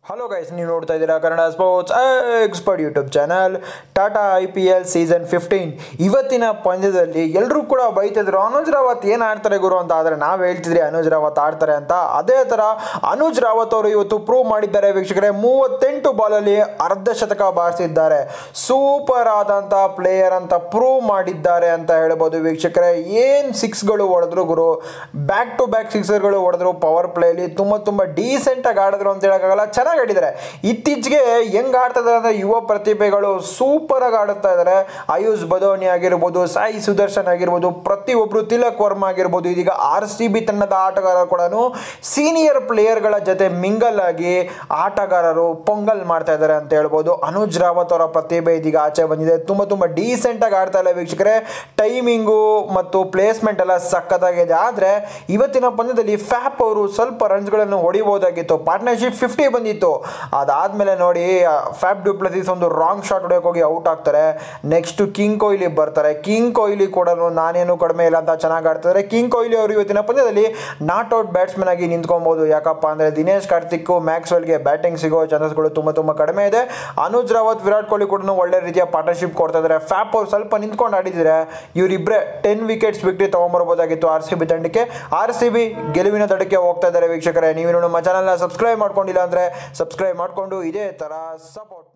hello guys ನೀವು ನೋಡ್ತಾ ಇದ್ದೀರಾ Kannada sports expert YouTube channel Tata I P L season fifteen ಇವತ್ತಿನ ಪಂದ್ಯದಲ್ಲಿ ಎಲ್ಲರೂ ಕೂಡ ಬೈತಿದ್ರು ಅನುಜ್ ರಾವತ್ ಏನು ಆಡ್ತಾರೆ ಗುರು ಅಂತ ಆದರೆ ನಾವು ಹೇಳ್ತಿದ್ರಿ ಅನುಜ್ ರಾವತ್ ಆಡ್ತಾರೆ ಅಂತ ಅದೇ ಥರ ಅನುಜ್ ರಾವತ್ ಅವರು ಇವತ್ತು ಪ್ರೂವ್ ಮಾಡಿದ್ದಾರೆ ವೀಕ್ಷಕರೇ ಮೂವತ್ತೆಂಟು ಬಾಲಲ್ಲಿ ಅರ್ಧ ಶತಕ ಬಾರಿಸಿದ್ದಾರೆ ಸೂಪರ್ ಆದಂಥ ಪ್ಲೇಯರ್ ಅಂತ ಪ್ರೂವ್ ಮಾಡಿದ್ದಾರೆ ಅಂತ ಹೇಳ್ಬೋದು ವೀಕ್ಷಕರೇ ಏನು ಸಿಕ್ಸ್ಗಳು ಹೊಡೆದ್ರು ಗುರು ಬ್ಯಾಕ್ ಟು ಬ್ಯಾಕ್ ಸಿಕ್ಸರ್ಗಳು ಹೊಡೆದ್ರು ಪವರ್ ಪ್ಲೇಲಿ ತುಂಬ ತುಂಬ ಡೀಸೆಂಟಾಗಿ ಆಡಿದ್ರು ಅಂತ ಹೇಳೋಕ್ಕಾಗಲ್ಲ ಚೆನ್ನಾಗಿ ಆಡಿದ್ದಾರೆ ಇತ್ತೀಚೆಗೆ ಹೆಂಗ್ ಆಡ್ತಾ ಇದ್ದಾರೆ ಅಂದರೆ ಯುವ ಪ್ರತಿಭೆಗಳು ಸೂಪರಾಗಿ ಆಡುತ್ತಾ ಇದ್ದಾರೆ ಆಯುಷ್ ಬದೋನಿ ಆಗಿರ್ಬೋದು ಸಾಯಿ ಸುದರ್ಶನ್ ಆಗಿರ್ಬೋದು ಪ್ರತಿಯೊಬ್ಬರು ತಿಲಕ್ ವರ್ಮಾ ಆಗಿರ್ಬೋದು ಇದೀಗ ಆರ್ ಸಿ ಬಿ ತಂಡದ ಆಟಗಾರರು ಕೂಡ ಸೀನಿಯರ್ ಪ್ಲೇಯರ್ಗಳ ಜೊತೆ ಮಿಂಗಲ್ ಆಗಿ ಆಟಗಾರರು ಪೊಂಗಲ್ ಮಾಡ್ತಾ ಇದ್ದಾರೆ ಅಂತ ಹೇಳ್ಬೋದು ಅನುಜ್ ರಾವತ್ ಅವರ ಪ್ರತಿಭೆ ಇದೀಗ ಆಚೆ ಬಂದಿದೆ ತುಂಬ ತುಂಬ ಡೀಸೆಂಟಾಗಿ ಆಡ್ತಾ ಇಲ್ಲ ವೀಕ್ಷಕರೇ ಟೈಮಿಂಗು ಮತ್ತು ಪ್ಲೇಸ್ಮೆಂಟ್ ಎಲ್ಲ ಸಖತ್ತಾಗಿದೆ ಆದರೆ ಇವತ್ತಿನ ಪಂದ್ಯದಲ್ಲಿ ಫ್ಯಾಪ್ ಅವರು ಸ್ವಲ್ಪ ರನ್ಸ್ಗಳನ್ನು ಹೊಡಿಬೋದಾಗಿತ್ತು ಪಾರ್ಟ್ನರ್ಶಿಪ್ ಫಿಫ್ಟಿ ಬಂದಿತ್ತು ಅದಾದಮೇಲೆ ನೋಡಿ ಫ್ಯಾಪ್ ಡ್ಯೂಪ್ಲಸಿಸ್ ಒಂದು ರಾಂಗ್ ಶಾಟ್ ಹೊಡೆಯೋಕೆ ಹೋಗಿ ಔಟ್ ಆಗ್ತಾರೆ ನೆಕ್ಸ್ಟ್ ಕಿಂಗ್ ಕೊಹ್ಲಿ ಬರ್ತಾರೆ ಕಿಂಗ್ ಕೊಹ್ಲಿ ಕೂಡ ನಾನೇನು ಕಡಿಮೆ ಇಲ್ಲ ಅಂತ ಚೆನ್ನಾಗಿ ಆಡ್ತಾರೆ ಕಿಂಗ್ ಕೊಹ್ಲಿ ಅವರು ಇವತ್ತಿನ ಪಂದ್ಯದಲ್ಲಿ ನಾಟ್ ಔಟ್ ಬ್ಯಾಟ್ಸ್ಮನ್ ಆಗಿ ನಿಂತ್ಕೊಬೋದು ಯಾಕಪ್ಪ ಅಂದರೆ ದಿನೇಶ್ ಕಾರ್ತಿಕ್ ಮ್ಯಾಕ್ಸ್ವೆಲ್ಗೆ ಬ್ಯಾಟಿಂಗ್ ಸಿಗೋ ಚಾನ್ಸಸ್ಗಳು ತುಂಬ ತುಂಬ ಕಡಿಮೆ ಇದೆ ಅನುಜ್ ರಾವತ್ ವಿರಾಟ್ ಕೊಹ್ಲಿ ಕೂಡ ಒಳ್ಳೆ ರೀತಿಯ ಪಾರ್ಟ್ನರ್ಶಿಪ್ ಕೊಡ್ತಾ ಇದ್ದಾರೆ ಫ್ಯಾಪ್ ಅವ್ರು ಸ್ವಲ್ಪ ನಿಂತ್ಕೊಂಡು ಆಡಿದ್ರೆ ಇವರಿಬ್ಬರೇ ಟೆನ್ ವಿಕೆಟ್ಸ್ ವಿಕ್ಟ್ರಿ ತೊಗೊಂಬರ್ಬೋದಾಗಿತ್ತು ಆರ್ ಸಿ ಬಿ ತಂಡಕ್ಕೆ ಆರ್ ಸಿ ಬಿ ಗೆಲುವಿನ ದಡಕ್ಕೆ ಹೋಗ್ತಾ ಇದ್ದಾರೆ ವೀಕ್ಷಕರೇ ನೀವೇನು ನಮ್ಮ ಚಾನಲ್ನ ಸಬ್ಸ್ಕ್ರೈಬ್ ಮಾಡ್ಕೊಂಡಿಲ್ಲ ಅಂದರೆ ಸಬ್ಸ್ಕ್ರೈಬ್ ಮಾಡಿಕೊಂಡು ಇದೇ ಥರ ಸಪೋರ್ಟ್